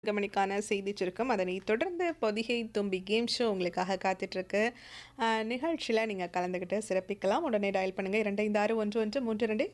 மணிக்கான செய்தி சுருக்கம் அதனை தொடர்ந்து பொதிகை தும்பி கேம் ஷோ உங்களுக்காக காத்துட்ருக்கு நிகழ்ச்சியில் நீங்கள் கலந்துக்கிட்டு சிறப்பிக்கலாம் உடனே டயல் பண்ணுங்கள் இரண்டு ஐந்து ஆறு ஒன்று ஒன்று மூன்று ரெண்டு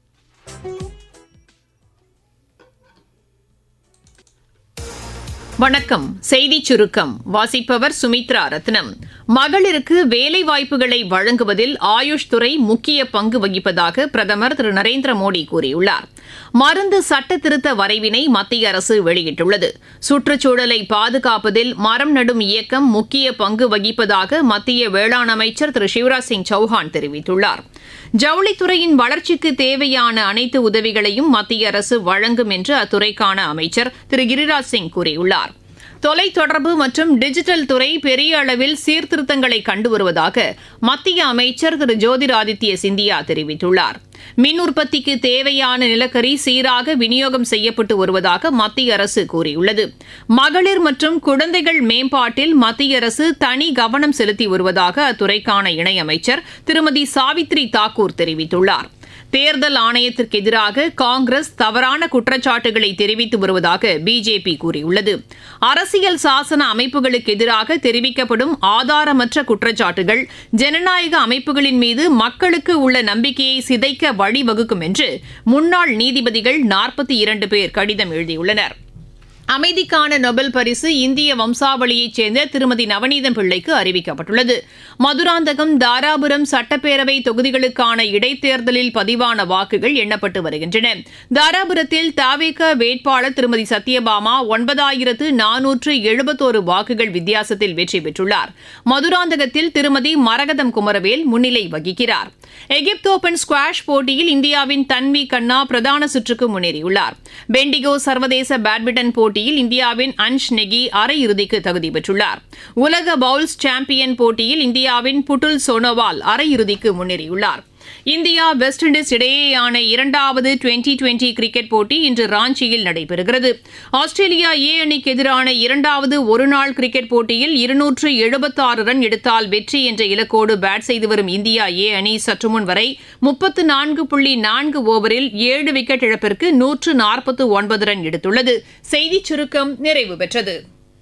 வணக்கம் செய்தி சுருக்கம் வாசிப்பவர் சுமித்ரா ரத்னம் மகளிருக்கு வேலை வாய்ப்புகளை வழங்குவதில் ஆயுஷ் துறை முக்கிய பங்கு வகிப்பதாக பிரதமர் திரு நரேந்திர மோடி கூறியுள்ளார் மருந்து சட்ட திருத்த வரைவினை மத்திய அரசு வெளியிட்டுள்ளது சுற்றுச்சூழலை பாதுகாப்பதில் மரம் நடும் இயக்கம் முக்கிய பங்கு வகிப்பதாக மத்திய வேளாண் அமைச்சர் திரு சிவராஜ் சிங் சௌஹான் தெரிவித்துள்ளார் ஜவுளித்துறையின் வளர்ச்சிக்கு தேவையான அனைத்து உதவிகளையும் மத்திய அரசு வழங்கும் என்று அத்துறைக்கான அமைச்சர் திரு கிரிராஜ் சிங் கூறியுள்ளார் தொலைத்தொடர்பு மற்றும் டிஜிட்டல் துறை பெரிய அளவில் சீர்திருத்தங்களை கண்டு வருவதாக மத்திய அமைச்சர் திரு ஜோதிராதித்ய சிந்தியா தெரிவித்துள்ளார் மின் உற்பத்திக்கு தேவையான நிலக்கரி சீராக விநியோகம் செய்யப்பட்டு வருவதாக மத்திய அரசு கூறியுள்ளது மகளிர் மற்றும் குழந்தைகள் மேம்பாட்டில் மத்திய அரசு தனி கவனம் செலுத்தி வருவதாக அத்துறைக்கான இணையமைச்சர் திருமதி சாவித்ரி தாக்கூர் தெரிவித்துள்ளார் தேர்தல் ஆணையத்திற்கு எதிராக காங்கிரஸ் தவறான குற்றச்சாட்டுகளை தெரிவித்து வருவதாக பிஜேபி கூறியுள்ளது அரசியல் சாசன அமைப்புகளுக்கு எதிராக தெரிவிக்கப்படும் ஆதாரமற்ற குற்றச்சாட்டுகள் ஜனநாயக அமைப்புகளின் மீது மக்களுக்கு உள்ள நம்பிக்கையை சிதைக்க வழிவகுக்கும் என்று முன்னாள் நீதிபதிகள் நாற்பத்தி இரண்டு பேர் கடிதம் எழுதியுள்ளனர் அமைதிக்கான நொபல் பரிசு இந்திய வம்சாவளியைச் சேர்ந்த திருமதி நவநீதம் பிள்ளைக்கு அறிவிக்கப்பட்டுள்ளது மதுராந்தகம் தாராபுரம் சட்டப்பேரவை தொகுதிகளுக்கான இடைத்தேர்தலில் பதிவான வாக்குகள் எண்ணப்பட்டு வருகின்றன தாராபுரத்தில் தாவேக வேட்பாளர் திருமதி சத்யபாமா ஒன்பதாயிரத்து நானூற்று எழுபத்தோரு வாக்குகள் வித்தியாசத்தில் வெற்றி பெற்றுள்ளார் மதுராந்தகத்தில் திருமதி மரகதம் குமரவேல் முன்னிலை வகிக்கிறார் எகிப்து ஓபன் ஸ்குவாஷ் போட்டியில் இந்தியாவின் தன்வி கண்ணா பிரதான சுற்றுக்கு முன்னேறியுள்ளார் பெண்டிகோ சர்வதேச பேட்மிண்டன் போட்டியில் இந்தியாவின் அன்ஷ் நெகி அரையிறுதிக்கு தகுதி பெற்றுள்ளார் உலக பவுல்ஸ் சாம்பியன் போட்டியில் இந்தியாவின் புட்டுல் சோனோவால் அரையிறுதிக்கு முன்னேறியுள்ளார் இந்தியா வெஸ்ட் இண்டீஸ் இடையேயான இரண்டாவது டுவெண்டி டுவெண்டி கிரிக்கெட் போட்டி இன்று ராஞ்சியில் நடைபெறுகிறது ஆஸ்திரேலியா ஏ அணிக்கு எதிரான இரண்டாவது ஒருநாள் கிரிக்கெட் போட்டியில் இருநூற்று எழுபத்தாறு ரன் எடுத்தால் வெற்றி என்ற இலக்கோடு பேட் செய்து வரும் இந்தியா ஏ அணி சற்று முன் வரை முப்பத்து நான்கு புள்ளி நான்கு ஓவரில் ஏழு விக்கெட் இழப்பிற்கு நூற்று நாற்பத்து ஒன்பது ரன் எடுத்துள்ளது செய்திச் சுருக்கம் நிறைவு பெற்றது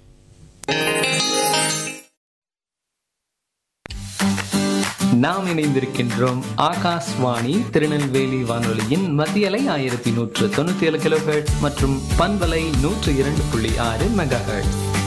நாம் இணைந்திருக்கின்றோம் ஆகாஷ்வாணி திருநெல்வேலி வானொலியின் மத்தியலை ஆயிரத்தி நூற்று தொண்ணூத்தி ஏழு கிலோ மற்றும் பண்பலை நூற்று இரண்டு புள்ளி ஆறு மெகா